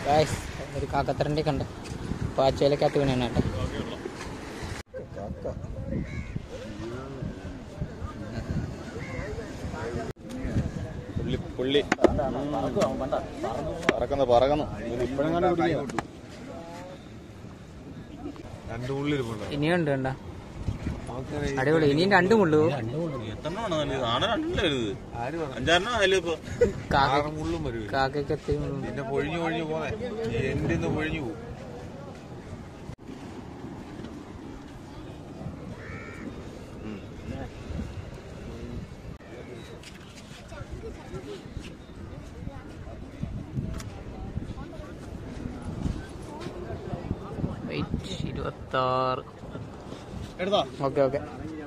guys ഒരു കാക്കത്തരണ്ടി കണ്ട് പാച്ചയിലേക്കകത്ത് വീണാണ് കേട്ടോ പുള്ളി പുള്ളി പറക്കുന്നു പറക്കുന്നു രണ്ട് പുള്ളി ഇരിപ്പുണ്ടോ ഇനിയുണ്ട് കണ്ട അടിപൊളി ഇനിയും രണ്ട് മുള്ളു എത്രണ്ണമാണ് നല്ലത് ആന രണ്ടല്ലേ വലുത് ആര് പറഞ്ഞു അഞ്ചാറെണ്ണം അതില് ഇപ്പൊ കാക്ക ആറും മുള്ളും വരും കാക്കയ്ക്ക് എത്തി മുള്ളു പിന്നെ പൊഴിഞ്ഞു പൊഴിഞ്ഞു പോന്നെ എന്റെ നിന്ന് പൊഴിഞ്ഞു പോകും വെയിറ്റ് ഇരുപത്താറ് എടുത്താ ഓക്കെ ഓക്കെ